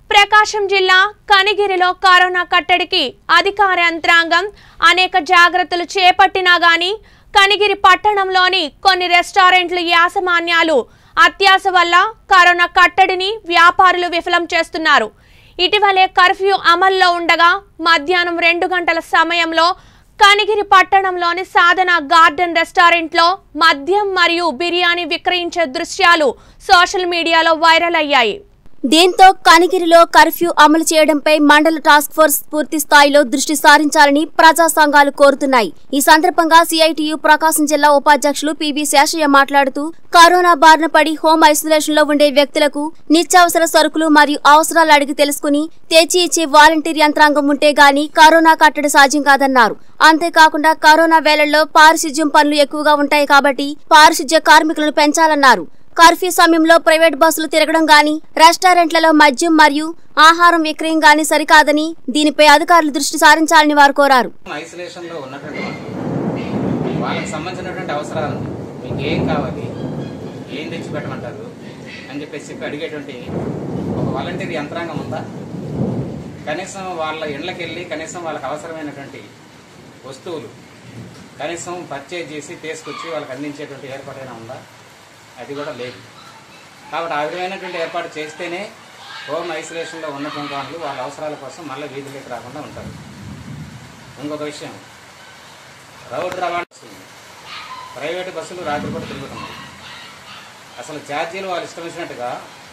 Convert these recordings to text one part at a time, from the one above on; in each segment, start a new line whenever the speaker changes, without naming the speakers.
ప్రకాశం జిల్లా కనిగిరిలో కరోనా కట్టడికి అధికార యంత్రాంగం అనేక జాగ్రత్తలు చేపట్టినా గాని కనిగిరి పట్టణంలోని కొన్ని రెస్టారెంట్లు యాజమాన్యాలు అత్యాస వల్ల కరోనా కట్టడిని వ్యాపారులు విఫలం చేస్తున్నారు ఇటీవలే కర్ఫ్యూ అమల్లో ఉండగా మధ్యాహ్నం రెండు గంటల సమయంలో కనిగిరి పట్టణంలోని సాధన గార్డెన్ రెస్టారెంట్లో మద్యం మరియు బిర్యానీ విక్రయించే దృశ్యాలు సోషల్ మీడియాలో వైరల్ అయ్యాయి
దీంతో కనిగిరిలో కర్ఫ్యూ అమలు చేయడంపై మండల టాస్క్ ఫోర్స్ పూర్తి స్థాయిలో దృష్టి సారించాలని ప్రజా సంఘాలు కోరుతున్నాయి ఈ సందర్భంగా సిఐటియు ప్రకాశం జిల్లా ఉపాధ్యక్షులు పిబి శేషయ్య మాట్లాడుతూ కరోనా బారిన పడి హోమ్ ఐసోలేషన్ లో ఉండే వ్యక్తులకు నిత్యావసర సరుకులు మరియు అవసరాలు అడిగి తెలుసుకుని తెచ్చి ఇచ్చే వాలంటీర్ యంత్రాంగం ఉంటే గాని కరోనా కట్టడి సాధ్యం కాదన్నారు అంతేకాకుండా కరోనా వేళల్లో పారిశుధ్యం పనులు ఎక్కువగా ఉంటాయి కాబట్టి పారిశుధ్య కార్మికులను పెంచాలన్నారు కర్ఫ్యూ సమయంలో ప్రైవేట్ బస్సులు తిరగడం గాని రెస్టారెంట్లలో మద్యం మరియు ఆహారం విక్రయం గాని సరికాదని దీనిపై అధికారులు దృష్టి సారించాలని వారు కోరారు
ఐసోలేషన్లో ఉన్నటువంటి వాళ్ళు వాళ్ళకి సంబంధించినటువంటి అవసరాలను మీకు ఏం కావాలి ఏం తెచ్చి పెట్టమంటారు అని చెప్పేసి చెప్పి అడిగేటువంటి ఒక వాలంటీర్ యంత్రాంగం ఉందా కనీసం వాళ్ళ ఇళ్ళకి వెళ్ళి కనీసం వాళ్ళకి అవసరమైనటువంటి వస్తువులు కనీసం పర్చేజ్ చేసి తీసుకొచ్చి వాళ్ళకి అందించేటువంటి ఏర్పాటైనా ఉందా అది కూడా లేదు కాబట్టి ఆ విధమైనటువంటి ఏర్పాటు చేస్తేనే హోమ్ ఐసోలేషన్లో ఉన్నటువంటి వాళ్ళు వాళ్ళ అవసరాల కోసం మళ్ళీ వీధులకు రాకుండా ఉంటారు ఇంకొక విషయం రోడ్డు రవాణా వస్తుంది. ప్రైవేటు బస్సులు రాత్రి కూడా తిరుగుతున్నాయి అసలు ఛార్జీలు వాళ్ళు ఇష్టం వచ్చినట్టుగా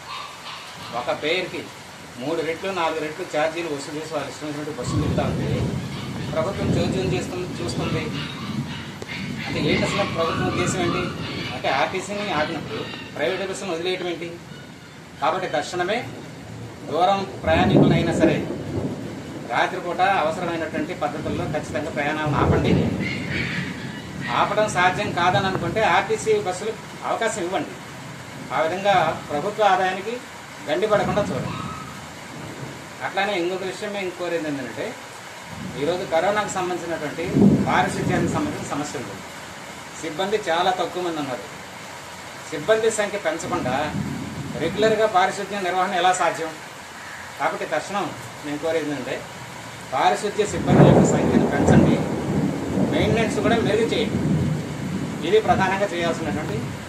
ఒక పేరుకి మూడు రెట్లు నాలుగు రెట్లు ఛార్జీలు వసూలు చేసి వాళ్ళు ఇష్టం వచ్చినట్టు బస్సులు తిరుగుతూ ఉంటే ప్రభుత్వం చోద్యం చేస్తుంది చూస్తుంది అంటే ఏంటి అసలు ప్రభుత్వం ఉద్దేశం ఏంటి అంటే ఆర్టీసీని ఆడినప్పుడు ప్రైవేట్ బస్సును వదిలేయటం ఏంటి కాబట్టి తక్షణమే దూరం ప్రయాణికులైనా సరే రాత్రిపూట అవసరమైనటువంటి పద్ధతుల్లో ఖచ్చితంగా ప్రయాణాలను ఆపండి ఆపడం సాధ్యం కాదని అనుకుంటే ఆర్టీసీ బస్సులు అవకాశం ఇవ్వండి ఆ విధంగా ప్రభుత్వ ఆదాయానికి గండి పడకుండా చూడండి అట్లానే ఇంకొక విషయం మేము కోరేది ఏంటంటే ఈరోజు కరోనాకు సంబంధించినటువంటి పారిశుధ్యానికి సంబంధించిన సమస్య ఉంది సిబ్బంది చాలా తక్కువ మంది ఉన్నారు సిబ్బంది సంఖ్య పెంచకుండా రెగ్యులర్గా పారిశుద్ధ్య నిర్వహణ ఎలా సాధ్యం కాబట్టి తక్షణం మేము కోరేది ఏంటంటే పారిశుద్ధ్య సిబ్బంది యొక్క సంఖ్యను పెంచండి మెయింటెనెన్స్ కూడా మెరుగు చేయండి ఇది ప్రధానంగా చేయాల్సినటువంటి